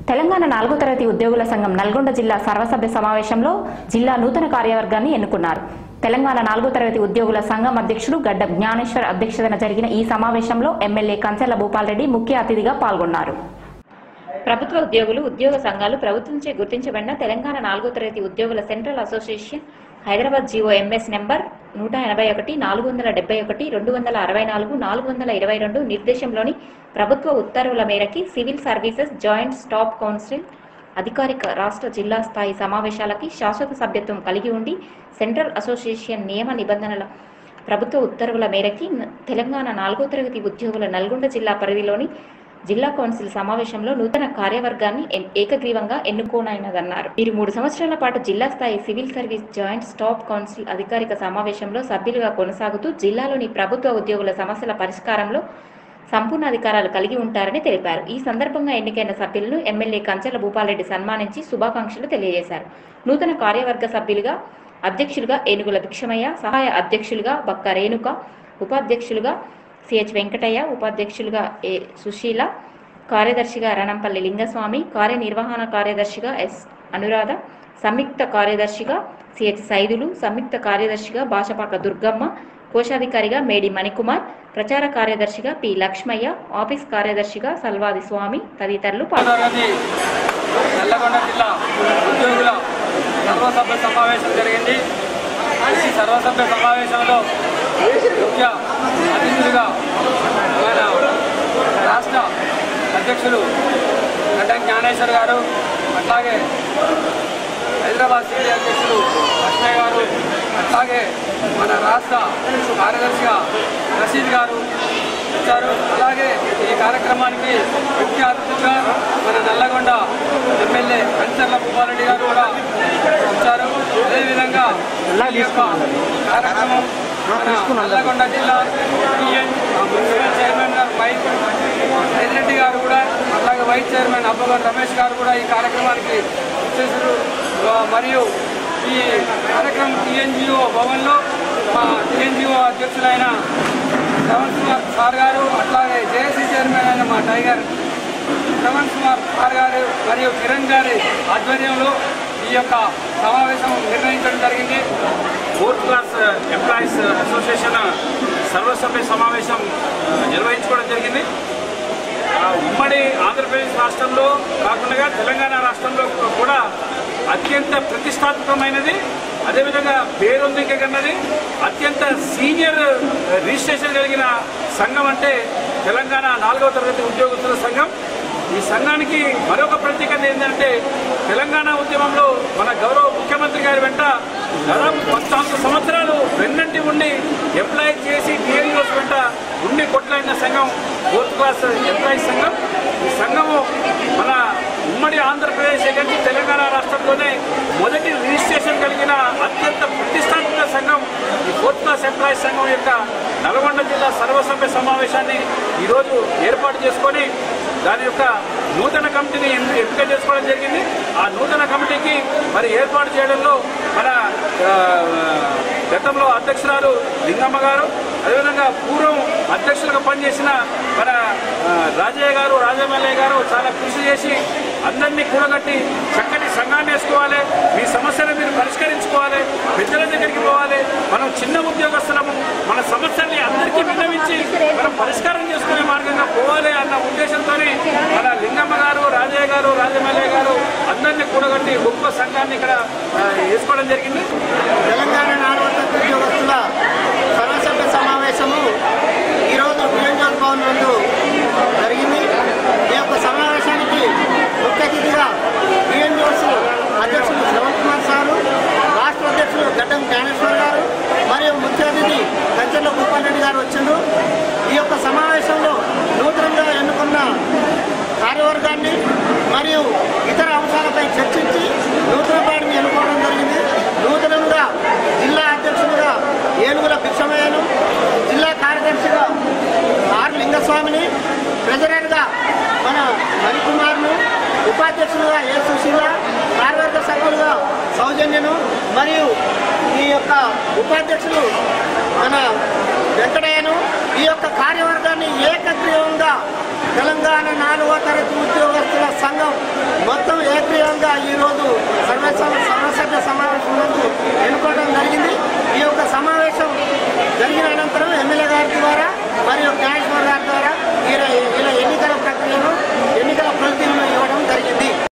తెలంగాణ నాలుగో తరగతి ఉద్యోగుల సంఘం నల్గొండ జిల్లా సర్వసభ్య సమావేశంలో జిల్లా నూతన కార్యవర్గాన్ని ఎన్నుకున్నారు తెలంగాణ నాలుగో తరగతి ఉద్యోగుల సంఘం అధ్యక్షుడు గడ్డ జ్ఞానేశ్వర్ అధ్యక్షతన జరిగిన ఈ సమావేశంలో ఎమ్మెల్యే కంచెల భూపాల్ రెడ్డి ముఖ్య అతిథిగా పాల్గొన్నారు ప్రభుత్వ ఉద్యోగులు ఉద్యోగ సంఘాలు ప్రభుత్వంచే గుర్తించబడిన తెలంగాణ నాలుగో తరగతి ఉద్యోగుల central association Hyderabad GO MS number నూట ఎనభై ఒకటి నాలుగు వందల డెబ్బై ఒకటి రెండు వందల అరవై నాలుగు నాలుగు వందల ఇరవై రెండు నిర్దేశంలోని ప్రభుత్వ ఉత్తర్వుల మేరకి civil services joint staff council అధికారిక రాష్ట్ర జిల్లా స్థాయి సమావేశాలకి శాశ్వత సభ్యత్వం కలిగి ఉండి సెంట్రల్ అసోసియేషన్ నియమ నిబంధనల ప్రభుత్వ ఉత్తర్వుల మేరకి న- తెలంగాణ నాలుగో తరగతి ఉద్యోగుల నల్గొండ జిల్లా పరిధిలోని జిల్లా కౌన్సిల్ సమావేశంలో నూతన కార్యవర్గాన్ని ఎన్- ఏకగ్రీవంగా ఎన్నుకోనైనదన్నారు వీరు మూడు సంవత్సరాల పాటు జిల్లా స్థాయి civil service joint staff council అధికారిక సమావేశంలో సభ్యులుగా కొనసాగుతూ జిల్లాలోని ప్రభుత్వ ఉద్యోగుల సమస్యల పరిష్కారంలో సంపూర్ణ అధికారాలు కలిగి ఉంటారని తెలిపారు ఈ సందర్భంగా ఎన్నికైన సభ్యులను ఎమ్మెల్యే కంచెల భూపాలరెడ్డి సన్మానించి శుభాకాంక్షలు తెలియజేశారు నూతన కార్యవర్గ సభ్యులుగా అధ్యక్షులుగా ఏనుగుల భిక్షమయ్య సహాయ అధ్యక్షులుగా బక్క రేణుక ఉపాధ్యక్షులుగా సిహెచ్ వెంకటయ్య ఉపాధ్యక్షులుగా ఏ సుశీల కార్యదర్శిగా రణంపల్లి లింగస్వామి కార్యనిర్వహణ కార్యదర్శిగా ఎస్ అనురాధ సంయుక్త కార్యదర్శిగా సిహెచ్ సైదులు సంయుక్త కార్యదర్శిగా భాషపాక దుర్గమ్మ కోశాధికారిగా మేడి మణికుమార్ ప్రచార కార్యదర్శిగా పి లక్ష్మయ్య ఆఫీస్ కార్యదర్శిగా సల్వాది స్వామి తదితరులు పాల్గొన్నారు తరగతి నల్లగొండ జిల్లా ఉద్యోగుల సర్వసభ్య సమావేశం జరిగింది ఈ సర్వసభ్య సమావేశంలో ముఖ్య అతిథులుగా మన రాష్ట్ర అధ్యక్షులు గడ్డ జ్ఞానేశ్వర్ గారు అట్లాగే హైదరాబాద్ సిటీ అధ్యక్షులు లక్ష్మయ్య గారు అట్లాగే మన రాష్ట్ర కార్యదర్శిగా రషీద్ గారు వచ్చారు అలాగే ఈ కార్యక్రమానికి ముఖ్య అతిథిగా మన నల్లగొండ ఎమ్మెల్యే కంచర్ల భూపారెడ్డి గారు కూడా వచ్చారు అదేవిధంగా ఈ యొక్క కార్యక్రమం మన నల్లగొండ జిల్లా టీఎన్ మున్సిపల్ చైర్మన్ గారు మైక్ రెడ్డి గారు కూడా అలాగే వైస్ చైర్మన్ అబ్బగర్ రమేష్ గారు కూడా ఈ కార్యక్రమానికి వచ్చేసారు ఆ, మరియు ఈ కార్యక్రమం టీఎన్జిఓ భవన్లో మా టీఎన్జిఓ అధ్యక్షులైన శ్రవణ్ కుమార్ సార్ గారు అట్లాగే జేఏసీ చైర్మన్ అయిన మా టైగర్ శ్రవణ్ కుమార్ సార్ గారు మరియు కిరణ్ గారి ఆధ్వర్యంలో ఈ యొక్క సమావేశం నిర్వహించడం జరిగింది ఫోర్త్ క్లాస్ ఎంప్లాయీస్ అసోసియేషన్ సర్వసభ్య సమావేశం ఆ, నిర్వహించుకోవడం జరిగింది ఆ, ఉమ్మడి ఆంధ్రప్రదేశ్ రాష్ట్రంలో కాకుండా తెలంగాణ రాష్ట్రంలో కూడా అత్యంత ప్రతిష్టాత్మకమైనది అదేవిధంగా పేరొందికన్నది అత్యంత సీనియర్ రిజిస్ట్రేషన్ కలిగిన సంఘం అంటే తెలంగాణ నాలుగవ తరగతి ఉద్యోగస్తుల సంఘం ఈ సంఘానికి మరొక ప్రత్యేకత ఏంటంటే తెలంగాణ ఉద్యమంలో మన గౌరవ ముఖ్యమంత్రి గారి వెంట దాదాపు పద్నాలుగు సంవత్సరాలు వెన్నంటి ఉండి ఎంప్లాయ్ చేసి టీఎన్యూస్ వెంట ఉండి కొట్లాడిన సంఘం ఫోర్త్ క్లాస్ ఎంప్లాయీస్ సంఘం ఈ సంఘము మన ఉమ్మడి ఆంధ్రప్రదేశ్ కానీ తెలంగాణ రాష్ట్రంలోనే మొదటి రిజిస్ట్రేషన్ కలిగిన అత్యంత ప్రతిష్టాత్మక సంఘం ఈ ఫోర్త్ క్లాస్ ఎంప్లాయీస్ సంఘం యొక్క నల్గొండ జిల్లా సర్వసభ్య సమావేశాన్ని ఈరోజు ఏర్పాటు చేసుకొని దాని యొక్క నూతన కమిటీని ఎన్- ఎంపిక చేసుకోవడం జరిగింది ఆ నూతన కమిటీకి మరి ఏర్పాటు చేయడంలో మన ఆ, గతంలో అధ్యక్షురాలు లింగమ్మ గారు అదేవిధంగా పూర్వం అధ్యక్షులుగా పనిచేసిన మన ఆ, రాజయ్య గారు రాజమల్లయ్య గారు చాలా కృషి చేసి అందరినీ కూడగట్టి చక్కటి సంఘాన్ని వేసుకోవాలి మీ సమస్యలు మీరు పరిష్కరించుకోవాలి పెద్దల దగ్గరికి పోవాలి మనం చిన్న ఉద్యోగస్తులము మన సమస్యల్ని అందరికీ విన్నవించి మనం పరిష్కారం చేసుకునే మార్గంగా పోవాలి అన్న ఉద్దేశంతో మన లింగమ్మ గారు రాజయ్య గారు రాజమల్లయ్య గారు అందరినీ కూడగట్టి గొప్ప సంఘాన్ని ఇక్కడ ఆ, వేసుకోవడం జరిగింది తెలంగాణ నాలుగొందల ఉద్యోగస్తుల సర్వసభ్య సమావేశము ఈరోజు బిఎన్జాన్ భవన్ నందు జరిగింది ఈ యొక్క సమావేశానికి ముఖ్య అతిథిగా బిఎన్జోస్ అధ్యక్షులు శ్రవణ్ కుమార్ సారు రాష్ట్ర అధ్యక్షులు గడ్డం జ్ఞానేశ్వర్ గారు మరియు ముఖ్య అతిథి కంచెల భూపాల్ రెడ్డి గారు వచ్చిండ్రు ఈ యొక్క సమావేశంలో నూతనంగా ఎన్నుకున్న కార్యవర్గాన్ని మరియు ఇతర అంశాలపై చర్చించి నూతన పార్టీని ఎన్నుకోవడం జరిగింది నూతనంగా జిల్లా అధ్యక్షులుగా ఏనుగుల భిక్షమయ్యను జిల్లా కార్యదర్శిగా ఆర్ లింగస్వామిని ప్రెసిడెంట్గా మన మణికుమార్ను ఉపాధ్యక్షులుగా ఏ సుశీల కార్యవర్గ సభ్యులుగా సౌజన్యను మరియు ఈ యొక్క ఉపాధ్యక్షులు మన వెంకటయ్యను ఈ యొక్క కార్యవర్గాన్ని ఏకగ్రీవంగా తెలంగాణ నాలుగో తరగతి ఉద్యోగస్తుల సంఘం ఈరోజు సర్వే సమ-